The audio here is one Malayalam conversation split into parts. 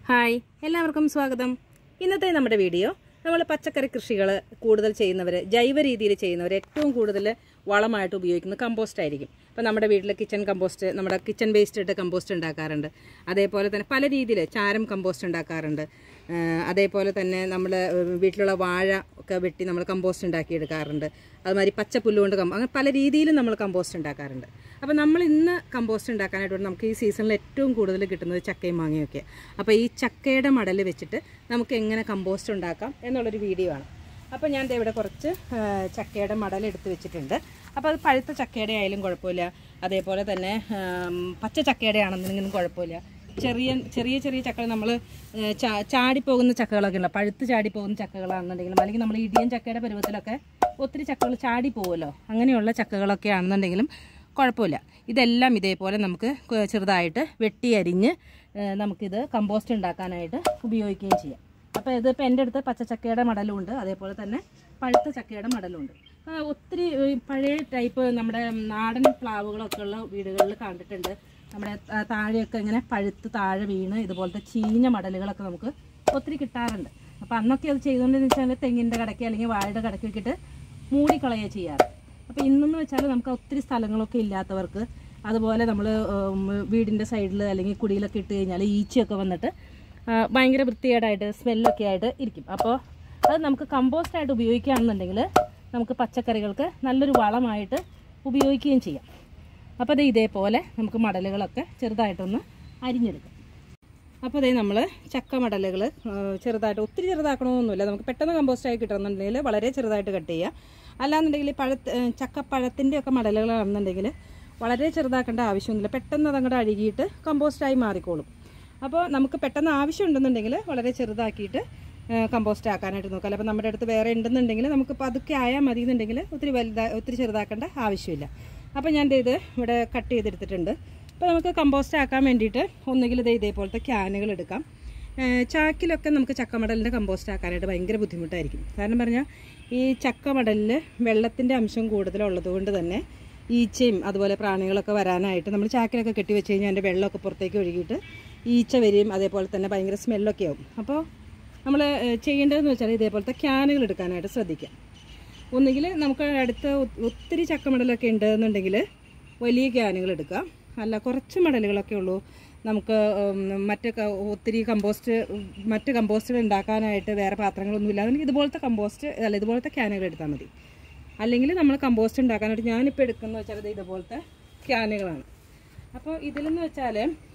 ഹായ് എല്ലാവർക്കും സ്വാഗതം ഇന്നത്തെ നമ്മുടെ വീഡിയോ നമ്മൾ പച്ചക്കറി കൃഷികൾ കൂടുതൽ ചെയ്യുന്നവർ ജൈവ രീതിയിൽ ചെയ്യുന്നവർ ഏറ്റവും കൂടുതൽ വളമായിട്ട് ഉപയോഗിക്കുന്നത് കമ്പോസ്റ്റ് ആയിരിക്കും അപ്പോൾ നമ്മുടെ വീട്ടിൽ കിച്ചൺ കമ്പോസ്റ്റ് നമ്മുടെ കിച്ചൺ വേസ്റ്റ് ഇട്ട് കമ്പോസ്റ്റ് ഉണ്ടാക്കാറുണ്ട് അതേപോലെ തന്നെ പല രീതിയിൽ ചാരം കമ്പോസ്റ്റ് ഉണ്ടാക്കാറുണ്ട് ആ, അതേപോലെ തന്നെ നമ്മൾ വീട്ടിലുള്ള വാഴ ഒക്കെ വെട്ടി നമ്മൾ കമ്പോസ്റ്റ് ഉണ്ടാക്കി എടുക്കാറുണ്ട് അതുമാതിരി പച്ചപ്പുല്ല് കൊണ്ട് കമ്പോ അങ്ങനെ പല രീതിയിലും നമ്മൾ കമ്പോസ്റ്റ് ഉണ്ടാക്കാറുണ്ട് അപ്പോൾ നമ്മൾ ഇന്ന് കമ്പോസ്റ്റ് ഉണ്ടാക്കാനായിട്ട് വേണ്ടി നമുക്ക് ഈ സീസണിൽ ഏറ്റവും കൂടുതൽ കിട്ടുന്നത് ചക്കയും മാങ്ങയൊക്കെ അപ്പോൾ ഈ ചക്കയുടെ മടൽ വെച്ചിട്ട് നമുക്ക് എങ്ങനെ കമ്പോസ്റ്റ് ഉണ്ടാക്കാം എന്നുള്ളൊരു വീഡിയോ ആണ് അപ്പോൾ ഞാൻ ദേ ഇവിടെ കുറച്ച് ആ, ചക്കയുടെ മടൽ എടുത്ത് വെച്ചിട്ടുണ്ട് അപ്പോൾ അത് പഴുത്ത ചക്കയുടെ ആയാലും കുഴപ്പമില്ല അതേപോലെ തന്നെ ആം, പച്ച ചക്കയുടെ ആണെന്നുണ്ടെങ്കിലും കുഴപ്പമില്ല ചെറിയ ചെറിയ ചെറിയ ചക്കൾ നമ്മൾ ചാടിപ്പോകുന്ന ചക്കകളൊക്കെ ഉണ്ടല്ലോ പഴുത്ത് ചാടിപ്പോകുന്ന ചക്കകളാണെന്നുണ്ടെങ്കിലും അല്ലെങ്കിൽ നമ്മൾ ഇടിയൻ ചക്കയുടെ പരുവത്തിലൊക്കെ ഒത്തിരി ചക്കകൾ ചാടി പോകുമല്ലോ അങ്ങനെയുള്ള ചക്കകളൊക്കെ ആണെന്നുണ്ടെങ്കിലും കുഴപ്പമില്ല ഇതെല്ലാം ഇതേപോലെ നമുക്ക് കു- ചെറുതായിട്ട് വെട്ടി അരിഞ്ഞ് ഏ, നമുക്കിത് കമ്പോസ്റ്റ് ഉണ്ടാക്കാനായിട്ട് ഉപയോഗിക്കുകയും ചെയ്യാം അപ്പോൾ ഇതിപ്പോൾ എൻ്റെ അടുത്ത് പച്ചച്ചക്കയുടെ മടലുണ്ട് അതേപോലെ തന്നെ പഴുത്ത ചക്കയുടെ മടലുണ്ട് ആ, ഒത്തിരി ഈ പഴയ ടൈപ്പ് നമ്മുടെ നാടൻ പ്ലാവുകളൊക്കെ ഉള്ള വീടുകളിൽ കണ്ടിട്ടുണ്ട് നമ്മുടെ ആ, താഴെയൊക്കെ ഇങ്ങനെ പഴുത്ത് താഴെ വീണ് ഇതുപോലത്തെ ചീഞ്ഞ മടലുകളൊക്കെ നമുക്ക് ഒത്തിരി കിട്ടാറുണ്ട് അപ്പോൾ അന്നൊക്കെ അത് ചെയ്തുകൊണ്ടെന്ന് വെച്ചാൽ തെങ്ങിൻ്റെ കടയ്ക്ക് അല്ലെങ്കിൽ വാഴയുടെ കടയ്ക്ക് വെച്ചിട്ട് മൂടിക്കളയുക ചെയ്യാറ് അപ്പോൾ ഇന്നെന്ന് വെച്ചാൽ നമുക്ക് ഒത്തിരി സ്ഥലങ്ങളൊക്കെ ഇല്ലാത്തവർക്ക് അതുപോലെ നമ്മൾ വീടിൻ്റെ സൈഡിൽ അല്ലെങ്കിൽ കുടിയിലൊക്കെ ഇട്ട് കഴിഞ്ഞാൽ ഈച്ചയൊക്കെ വന്നിട്ട് ആ, ഭയങ്കര വൃത്തികേടായിട്ട് സ്മെല്ലൊക്കെ ആയിട്ട് ഇരിക്കും അപ്പോൾ അത് നമുക്ക് കമ്പോസ്റ്റായിട്ട് ഉപയോഗിക്കുകയാണെന്നുണ്ടെങ്കിൽ നമുക്ക് പച്ചക്കറികൾക്ക് നല്ലൊരു വളമായിട്ട് ഉപയോഗിക്കുകയും ചെയ്യാം അപ്പോൾ അത് ഇതേപോലെ നമുക്ക് മടലുകളൊക്കെ ചെറുതായിട്ടൊന്ന് അരിഞ്ഞെടുക്കാം അപ്പോൾ അതേ നമ്മൾ ചക്ക മടലുകൾ ചെറുതായിട്ട് ഒത്തിരി ചെറുതാക്കണമെന്നൊന്നുമില്ല നമുക്ക് പെട്ടെന്ന് കമ്പോസ്റ്റായി കിട്ടണമെന്നുണ്ടെങ്കിൽ വളരെ ചെറുതായിട്ട് കട്ട് ചെയ്യുക അല്ലാന്നുണ്ടെങ്കിൽ പഴ ചക്കപ്പഴത്തിൻ്റെ ഒക്കെ മടലുകളാണെന്നുണ്ടെങ്കിൽ വളരെ ചെറുതാക്കേണ്ട ആവശ്യമൊന്നുമില്ല പെട്ടെന്ന് അതങ്ങോട്ട് അഴുകിയിട്ട് കമ്പോസ്റ്റായി മാറിക്കോളും അപ്പോൾ നമുക്ക് പെട്ടെന്ന് ആവശ്യമുണ്ടെന്നുണ്ടെങ്കിൽ വളരെ ചെറുതാക്കിയിട്ട് കമ്പോസ്റ്റ് ആക്കാനായിട്ട് നോക്കാം അപ്പോൾ നമ്മുടെ അടുത്ത് വേറെ ഉണ്ടെന്നുണ്ടെങ്കിൽ നമുക്ക് പതുക്കെ ആയാൽ മതി എന്നുണ്ടെങ്കിൽ ഒത്തിരി വലുതാ ഒത്തിരി ചെറുതാക്കേണ്ട ആവശ്യമില്ല അപ്പോൾ ഞാൻ ദേ ഇത് ഇവിടെ കട്ട് ചെയ്തെടുത്തിട്ടുണ്ട് അപ്പോൾ നമുക്ക് കമ്പോസ്റ്റ് ആക്കാൻ വേണ്ടിയിട്ട് ഒന്നുകിൽ ഇത് ഇതേപോലത്തെ ക്യാനുകൾ എടുക്കാം ഏഹ് ചാക്കിലൊക്കെ നമുക്ക് ചക്കമടലിൻ്റെ കമ്പോസ്റ്റ് ആക്കാനായിട്ട് ഭയങ്കര ബുദ്ധിമുട്ടായിരിക്കും കാരണം പറഞ്ഞാൽ ഈ ചക്കമടലിൽ വെള്ളത്തിൻ്റെ അംശം കൂടുതലുള്ളത് കൊണ്ട് തന്നെ ഈച്ചയും അതുപോലെ പ്രാണികളൊക്കെ വരാനായിട്ട് നമ്മൾ ചാക്കിലൊക്കെ കെട്ടി വെച്ച് കഴിഞ്ഞാൽ അതിൻ്റെ വെള്ളമൊക്കെ പുറത്തേക്ക് ഒഴുകിയിട്ട് ഈച്ച വരും അതേപോലെ തന്നെ ഭയങ്കര സ്മെല്ലൊക്കെ ആവും അപ്പോൾ നമ്മൾ ചെയ്യേണ്ടതെന്ന് വെച്ചാൽ ഇതേപോലത്തെ ക്യാനുകൾ എടുക്കാനായിട്ട് ശ്രദ്ധിക്കാം ഒന്നുകിൽ നമുക്ക് അടുത്ത ഒ- ഒത്തിരി ചക്കമടലൊക്കെ ഉണ്ടെന്നുണ്ടെങ്കിൽ വലിയ ക്യാനുകൾ എടുക്കാം അല്ല കുറച്ച് മടലുകളൊക്കെ ഉള്ളൂ നമുക്ക് ഉം, മറ്റ് ക- ഒത്തിരി കമ്പോസ്റ്റ് ഉം, മറ്റ് കമ്പോസ്റ്റുകൾ ഉണ്ടാക്കാനായിട്ട് വേറെ പാത്രങ്ങളൊന്നും ഇല്ല അതുകൊണ്ട് ഇതുപോലത്തെ കമ്പോസ്റ്റ് അല്ല ഇതുപോലത്തെ ക്യാനുകൾ എടുത്താൽ മതി അല്ലെങ്കിൽ നമ്മൾ കമ്പോസ്റ്റ് ഉണ്ടാക്കാനായിട്ട് ഞാനിപ്പോൾ എടുക്കുന്നത് വെച്ചാൽ ഇത് ഇതുപോലത്തെ ക്യാനുകളാണ് അപ്പോൾ ഇതിലെന്ന് വെച്ചാൽ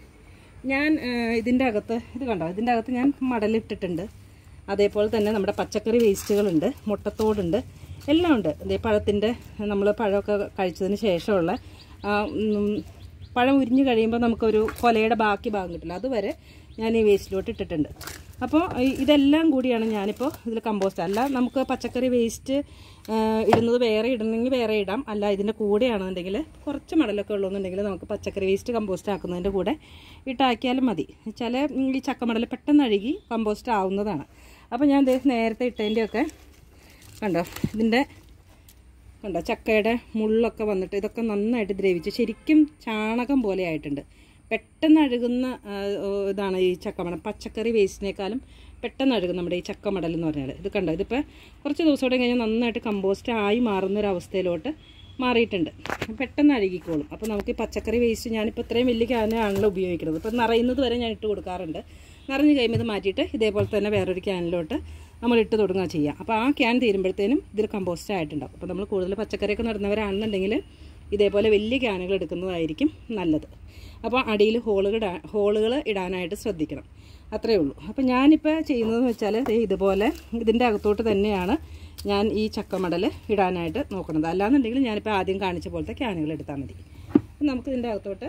ഞാൻ ഇതിൻ്റെ അകത്ത് ഇത് കണ്ടോ ഇതിൻ്റെ അകത്ത് ഞാൻ മടലിട്ടിട്ടുണ്ട് അതേപോലെ തന്നെ നമ്മുടെ പച്ചക്കറി വേസ്റ്റുകളുണ്ട് മുട്ടത്തോടുണ്ട് എല്ലാം ഉണ്ട് ഇതേ പഴത്തിൻ്റെ നമ്മൾ പഴമൊക്കെ കഴിച്ചതിന് ശേഷമുള്ള ആ, ഉം, പഴം ഉരിഞ്ഞ് കഴിയുമ്പോൾ നമുക്കൊരു കൊലയുടെ ബാക്കി ഭാഗം കിട്ടില്ല അതുവരെ ഞാൻ ഈ വേസ്റ്റിലോട്ട് ഇട്ടിട്ടുണ്ട് അപ്പോൾ ഈ- ഇതെല്ലാം കൂടിയാണ് ഞാനിപ്പോൾ ഇതിൽ കമ്പോസ്റ്റ് അല്ല നമുക്ക് പച്ചക്കറി വേസ്റ്റ് ഇടുന്നത് വേറെ ഇടണമെങ്കിൽ വേറെ ഇടാം അല്ല ഇതിൻ്റെ കൂടെയാണെന്നുണ്ടെങ്കിൽ കുറച്ച് മടലൊക്കെ ഉള്ളൂന്നുണ്ടെങ്കിൽ നമുക്ക് പച്ചക്കറി വേസ്റ്റ് കമ്പോസ്റ്റ് ആക്കുന്നതിൻ്റെ കൂടെ ഇട്ടാക്കിയാലും മതി ചില ഈ ചക്കമടൽ പെട്ടെന്ന് അഴുകി കമ്പോസ്റ്റ് ആവുന്നതാണ് അപ്പോൾ ഞാൻ ദേ നേരത്തെ ഇട്ടതിൻ്റെയൊക്കെ കണ്ടോ ഇതിൻ്റെ കണ്ടോ ചക്കയുടെ മുള്ളൊക്കെ വന്നിട്ട് ഇതൊക്കെ നന്നായിട്ട് ദ്രവിച്ച് ശരിക്കും ചാണകം പോലെ ആയിട്ടുണ്ട് പെട്ടെന്ന് അഴുകുന്ന ആ, ഓ, ഇതാണ് ഈ ചക്കമടൽ പച്ചക്കറി വേസ്റ്റിനേക്കാളും പെട്ടെന്ന് അഴുകും നമ്മുടെ ഈ ചക്കമടൽ എന്ന് പറഞ്ഞാൽ ഇത് കണ്ടോ ഇതിപ്പോൾ കുറച്ച് ദിവസം കൂടെ കഴിഞ്ഞാൽ നന്നായിട്ട് കമ്പോസ്റ്റ് ആയി മാറുന്ന ഒരു അവസ്ഥയിലോട്ട് മാറിയിട്ടുണ്ട് പെട്ടെന്ന് അഴുകിക്കോളും അപ്പോൾ നമുക്ക് ഈ പച്ചക്കറി വേസ്റ്റ് ഞാനിപ്പോൾ ഇത്രയും വലിയ ക്യാനാണല്ലോ ഉപയോഗിക്കുന്നത് ഇപ്പം നിറയുന്നത് വരെ ഞാൻ ഇട്ട് കൊടുക്കാറുണ്ട് നിറഞ്ഞ് കഴിയുമ്പോൾ ഇത് മാറ്റിയിട്ട് ഇതേപോലെ തന്നെ വേറൊരു ക്യാനിലോട്ട് നമ്മൾ ഇട്ട് തുടങ്ങുക ചെയ്യാം അപ്പോൾ ആ ക്യാൻ തീരുമ്പോഴത്തേനും ഇതിൽ കമ്പോസ്റ്റ് ആയിട്ടുണ്ടാവും അപ്പോൾ നമ്മൾ കൂടുതൽ പച്ചക്കറിയൊക്കെ നടുന്നവരാണെന്നുണ്ടെങ്കിൽ ഇതേപോലെ വലിയ ക്യാനുകൾ എടുക്കുന്നതായിരിക്കും നല്ലത് അപ്പോൾ അടിയിൽ ഹോളുകൾ ഇടാൻ ഹോളുകൾ ഇടാനായിട്ട് ശ്രദ്ധിക്കണം അത്രയേ ഉള്ളൂ അപ്പോൾ ഞാനിപ്പോൾ ചെയ്യുന്നതെന്ന് വെച്ചാൽ ദേ ഇതുപോലെ ഇതിൻ്റെ അകത്തോട്ട് തന്നെയാണ് ഞാൻ ഈ ചക്കമടൽ ഇടാനായിട്ട് നോക്കുന്നത് അല്ലാന്നുണ്ടെങ്കിൽ ഞാനിപ്പോൾ ആദ്യം കാണിച്ച പോലത്തെ ക്യാനുകൾ എടുത്താൽ മതി അപ്പം നമുക്ക് ഇതിൻ്റെ അകത്തോട്ട്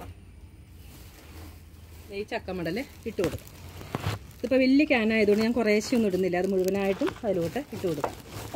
ദേ ഈ ചക്കമടൽ ഇട്ട് കൊടുക്കാം ഇതിപ്പോൾ വലിയ ക്യാനായതുകൊണ്ട് ഞാൻ കുറേശ്ശെ ഒന്നും ഇടുന്നില്ല അത് മുഴുവനായിട്ടും അതിലോട്ട് ഇട്ട് കൊടുക്കാം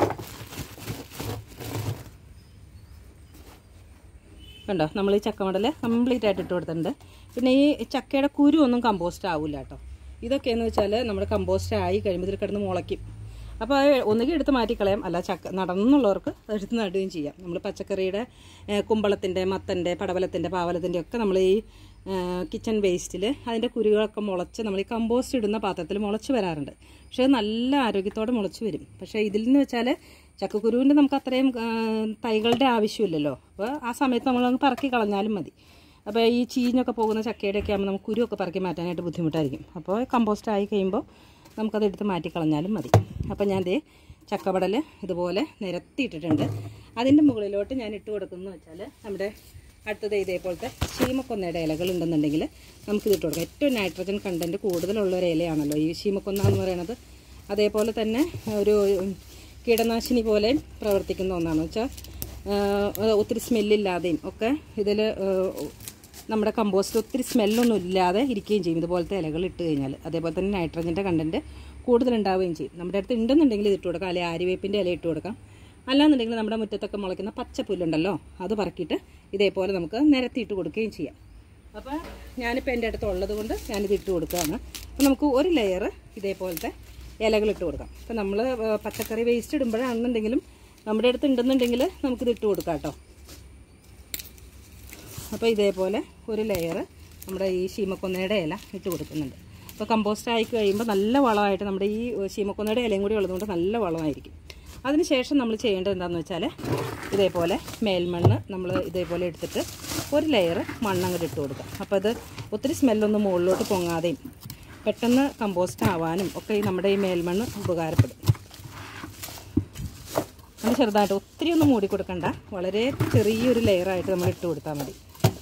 കണ്ടോ നമ്മൾ ഈ ചക്കമടൽ കംപ്ലീറ്റ് ആയിട്ട് ഇട്ട് കൊടുത്തിട്ടുണ്ട് പിന്നെ ഈ ചക്കയുടെ കുരു ഒന്നും കമ്പോസ്റ്റ് ആവില്ല കേട്ടോ ഇതൊക്കെയെന്ന് വെച്ചാൽ നമ്മുടെ കമ്പോസ്റ്റ് ആയി കഴിയുമ്പോൾ ഇതിൽ കിടന്ന് മുളയ്ക്കും അപ്പോൾ അത് ഒന്നുകിൽ എടുത്ത് മാറ്റിക്കളയാം അല്ല ചക്ക നടന്നുള്ളവർക്ക് എടുത്ത് നടുകയും ചെയ്യാം നമ്മൾ പച്ചക്കറിയുടെ ഏഹ്, കുമ്പളത്തിൻ്റെ മത്തൻ്റെ പടവലത്തിൻ്റെ പാവലത്തിൻ്റെ ഒക്കെ നമ്മൾ ഈ കിച്ചൺ വേസ്റ്റിൽ അതിൻ്റെ കുരുകളൊക്കെ മുളച്ച് നമ്മൾ ഈ കമ്പോസ്റ്റ് ഇടുന്ന പാത്രത്തിൽ മുളച്ച് വരാറുണ്ട് പക്ഷേ അത് നല്ല ആരോഗ്യത്തോടെ മുളച്ച് വരും പക്ഷേ ഇതിൽ നിന്ന് വെച്ചാൽ ചക്കക്കുരുവിൻ്റെ നമുക്ക് അത്രയും ആ, തൈകളുടെ ആവശ്യമില്ലല്ലോ അപ്പോൾ ആ സമയത്ത് നമ്മളങ്ങ് പറക്കി കളഞ്ഞാലും മതി അപ്പോൾ ഈ ചീഞ്ഞൊക്കെ പോകുന്ന ചക്കയുടെ ഒക്കെ ആകുമ്പോൾ നമുക്ക് കുരുവൊക്കെ പറക്കി മാറ്റാനായിട്ട് ബുദ്ധിമുട്ടായിരിക്കും അപ്പോൾ കമ്പോസ്റ്റ് ആയി കഴിയുമ്പോൾ നമുക്കത് എടുത്ത് മാറ്റി കളഞ്ഞാലും മതി അപ്പോൾ ഞാൻ ദേ ചക്കവടൽ ഇതുപോലെ നിരത്തിയിട്ടിട്ടുണ്ട് അതിൻ്റെ മുകളിലോട്ട് ഞാൻ ഇട്ട് കൊടുക്കുന്നത് വെച്ചാൽ നമ്മുടെ അടുത്തത് ഇതേപോലത്തെ ശീമക്കൊന്നയുടെ ഇലകൾ ഉണ്ടെന്നുണ്ടെങ്കിൽ നമുക്കിത് ഇട്ട് കൊടുക്കാം ഏറ്റവും നൈട്രജൻ കണ്ടൻറ്റ് കൂടുതലുള്ള ഒരു ഇലയാണല്ലോ ഈ ശീമക്കൊന്ന എന്ന് പറയുന്നത് അതേപോലെ തന്നെ ഒരു കീടനാശിനി പോലെ പ്രവർത്തിക്കുന്ന ഒന്നാണ് വെച്ചാൽ ഒത്തിരി സ്മെല്ലില്ലാതെയും ഒക്കെ ഇതിൽ നമ്മുടെ കമ്പോസ്റ്റ് ഒത്തിരി സ്മെല്ലൊന്നും ഇല്ലാതെ ഇരിക്കുകയും ചെയ്യും ഇതുപോലത്തെ ഇലകൾ ഇട്ട് കഴിഞ്ഞാൽ അതേപോലെ തന്നെ നൈട്രജൻ്റെ കണ്ടൻറ്റ് കൂടുതലുണ്ടാവുകയും ചെയ്യും നമ്മുടെ അടുത്ത് ഉണ്ടെന്നുണ്ടെങ്കിൽ ഇത് ഇട്ട് കൊടുക്കാം അല്ലെങ്കിൽ ആര്യവേപ്പിൻ്റെ ഇല ഇട്ട് കൊടുക്കാം അല്ലാന്നുണ്ടെങ്കിൽ നമ്മുടെ മുറ്റത്തൊക്കെ മുളയ്ക്കുന്ന പച്ചപ്പുല്ലുണ്ടല്ലോ അത് പറക്കിയിട്ട് ഇതേപോലെ നമുക്ക് നിരത്തിയിട്ട് കൊടുക്കുകയും ചെയ്യാം അപ്പോൾ ഞാനിപ്പോൾ എൻ്റെ അടുത്ത് ഉള്ളത് കൊണ്ട് ഞാനിത് ഇട്ട് കൊടുക്കുകയാണ് അപ്പോൾ നമുക്ക് ഒരു ലെയർ ഇതേപോലത്തെ ഇലകൾ ഇട്ട് കൊടുക്കാം അപ്പോൾ നമ്മൾ പച്ചക്കറി വേസ്റ്റ് ഇടുമ്പോഴാണെന്നുണ്ടെങ്കിലും നമ്മുടെ അടുത്ത് ഉണ്ടെന്നുണ്ടെങ്കിൽ നമുക്കിത് ഇട്ട് കൊടുക്കാം കേട്ടോ അപ്പോൾ ഇതേപോലെ ഒരു ലെയർ നമ്മുടെ ഈ ശീമക്കൊന്നയുടെ ഇല ഇട്ട് കൊടുക്കുന്നുണ്ട് അപ്പോൾ കമ്പോസ്റ്റ് ആയി കഴിയുമ്പോൾ നല്ല വളമായിട്ട് നമ്മുടെ ഈ ശീമക്കൊന്നയുടെ ഇലയും കൂടി ഉള്ളതുകൊണ്ട് നല്ല വളമായിരിക്കും അതിനുശേഷം നമ്മൾ ചെയ്യേണ്ടത് എന്താണെന്ന് വെച്ചാൽ ഇതേപോലെ മേൽമണ്ണ് നമ്മൾ ഇതേപോലെ എടുത്തിട്ട് ഒരു ലെയർ മണ്ണങ്ങോട്ട് ഇട്ട് കൊടുക്കുക അപ്പോൾ അത് ഒത്തിരി സ്മെല്ലൊന്നും മുകളിലോട്ട് പൊങ്ങാതെയും പെട്ടെന്ന് കമ്പോസ്റ്റ് ആവാനും ഒക്കെ ഈ നമ്മുടെ ഈ മേൽമണ്ണ് ഉപകാരപ്പെടും നമ്മൾ ചെറുതായിട്ട് ഒത്തിരി ഒന്നും മൂടി കൊടുക്കണ്ട വളരെ ചെറിയൊരു ലെയറായിട്ട് നമ്മൾ ഇട്ട് കൊടുത്താൽ മതി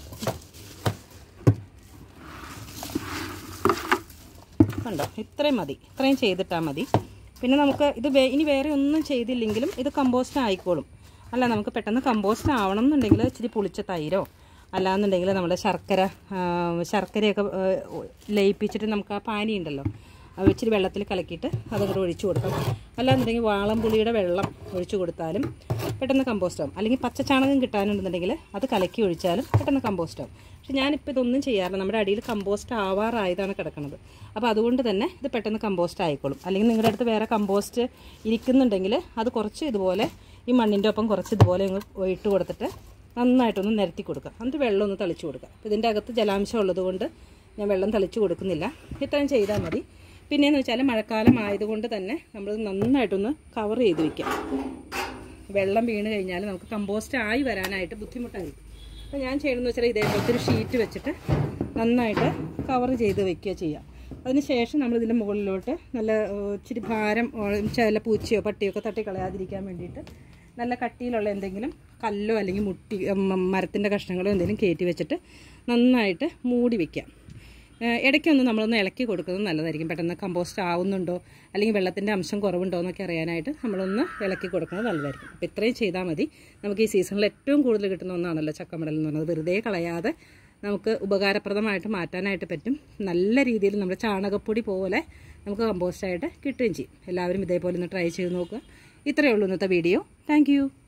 കണ്ടോ ഇത്രയും മതി ഇത്രയും ചെയ്തിട്ടാൽ മതി പിന്നെ നമുക്ക് ഇത് വേ- ഇനി വേറെ ഒന്നും ചെയ്തില്ലെങ്കിലും ഇത് കമ്പോസ്റ്റ് ആയിക്കോളും അല്ല നമുക്ക് പെട്ടെന്ന് കമ്പോസ്റ്റ് ആവണം എന്നുണ്ടെങ്കിൽ ഇച്ചിരി പുളിച്ച തൈരോ അല്ലാന്നുണ്ടെങ്കിൽ നമ്മുടെ ശർക്കര ആ, ശർക്കരയൊക്കെ ആ, ലയിപ്പിച്ചിട്ട് നമുക്ക് ആ പാനി ഉണ്ടല്ലോ അത് ഇച്ചിരി വെള്ളത്തിൽ കലക്കിയിട്ട് അതങ്ങോട്ട് ഒഴിച്ചു കൊടുക്കാം അല്ലാന്നുണ്ടെങ്കിൽ വാളംപുളിയുടെ വെള്ളം ഒഴിച്ചു കൊടുത്താലും പെട്ടെന്ന് കമ്പോസ്റ്റ് ആവും അല്ലെങ്കിൽ പച്ചച്ചാണകം കിട്ടാനുണ്ടെന്നുണ്ടെങ്കിൽ അത് കലക്കി ഒഴിച്ചാലും പെട്ടെന്ന് കമ്പോസ്റ്റ് ആവും പക്ഷെ ഞാനിപ്പോൾ ഇതൊന്നും ചെയ്യാറില്ല നമ്മുടെ അടിയിൽ കമ്പോസ്റ്റ് ആവാറായതാണ് കിടക്കുന്നത് അപ്പോൾ അതുകൊണ്ട് തന്നെ ഇത് പെട്ടെന്ന് കമ്പോസ്റ്റ് ആയിക്കോളും അല്ലെങ്കിൽ നിങ്ങളുടെ അടുത്ത് വേറെ കമ്പോസ്റ്റ് ഇരിക്കുന്നുണ്ടെങ്കിൽ അത് കുറച്ച് ഇതുപോലെ ഈ മണ്ണിൻ്റെ ഒപ്പം കുറച്ച് ഇതുപോലെ അങ്ങ് ഇട്ട് കൊടുത്തിട്ട് നന്നായിട്ടൊന്ന് നിരത്തി കൊടുക്കുക എന്നിട്ട് വെള്ളം ഒന്ന് തളിച്ചു കൊടുക്കുക അപ്പോൾ ഇതിൻ്റെ അകത്ത് ജലാംശം ഉള്ളതുകൊണ്ട് ഞാൻ വെള്ളം തളിച്ചു കൊടുക്കുന്നില്ല ഇത്രയും ചെയ്താൽ മതി പിന്നെയെന്ന് വെച്ചാൽ മഴക്കാലം ആയതുകൊണ്ട് തന്നെ നമ്മൾ നന്നായിട്ടൊന്ന് കവർ ചെയ്ത് വെക്കാം വെള്ളം വീണ് കഴിഞ്ഞാൽ നമുക്ക് കമ്പോസ്റ്റ് ആയി വരാനായിട്ട് ബുദ്ധിമുട്ടായിരിക്കും അപ്പോൾ ഞാൻ ചെയ്യണമെന്ന് വെച്ചാൽ ഇതേപോലത്തെ ഒരു ഷീറ്റ് വെച്ചിട്ട് നന്നായിട്ട് കവർ ചെയ്ത് വെക്കുക ചെയ്യാം അതിനുശേഷം നമ്മൾ ഇതിൻ്റെ മുകളിലോട്ട് നല്ല ഏഹ്, ഇച്ചിരി ഭാരം ഏഹ്, ചില പൂച്ചയോ പട്ടിയോ ഒക്കെ തട്ടി കളയാതിരിക്കാൻ വേണ്ടിയിട്ട് നല്ല കട്ടിയിലുള്ള എന്തെങ്കിലും കല്ലോ അല്ലെങ്കിൽ മുട്ടി മരത്തിൻ്റെ കഷ്ണങ്ങളോ എന്തെങ്കിലും കയറ്റി വെച്ചിട്ട് നന്നായിട്ട് മൂടി വെക്കാം ഏഹ് ഇടയ്ക്കൊന്ന് നമ്മളൊന്ന് ഇളക്കി കൊടുക്കുന്നത് നല്ലതായിരിക്കും പെട്ടെന്ന് കമ്പോസ്റ്റ് ആവുന്നുണ്ടോ അല്ലെങ്കിൽ വെള്ളത്തിൻ്റെ അംശം കുറവുണ്ടോ എന്നൊക്കെ അറിയാനായിട്ട് നമ്മളൊന്ന് ഇളക്കി കൊടുക്കുന്നത് നല്ലതായിരിക്കും അപ്പോൾ ഇത്രയും ചെയ്താൽ മതി നമുക്ക് ഈ സീസണിൽ ഏറ്റവും കൂടുതൽ കിട്ടുന്ന ഒന്നാണല്ലോ ചക്കമടൽ എന്ന് പറയുന്നത് വെറുതെ കളയാതെ നമുക്ക് ഉപകാരപ്രദമായിട്ട് മാറ്റാനായിട്ട് പറ്റും നല്ല രീതിയിൽ നമ്മുടെ ചാണകപ്പൊടി പോലെ നമുക്ക് കമ്പോസ്റ്റായിട്ട് കിട്ടുകയും ചെയ്യും എല്ലാവരും ഇതേപോലെ ഒന്ന് ട്രൈ ചെയ്ത് നോക്കുക ഇത്രയേ ഉള്ളൂ ഇന്നത്തെ വീഡിയോ താങ്ക്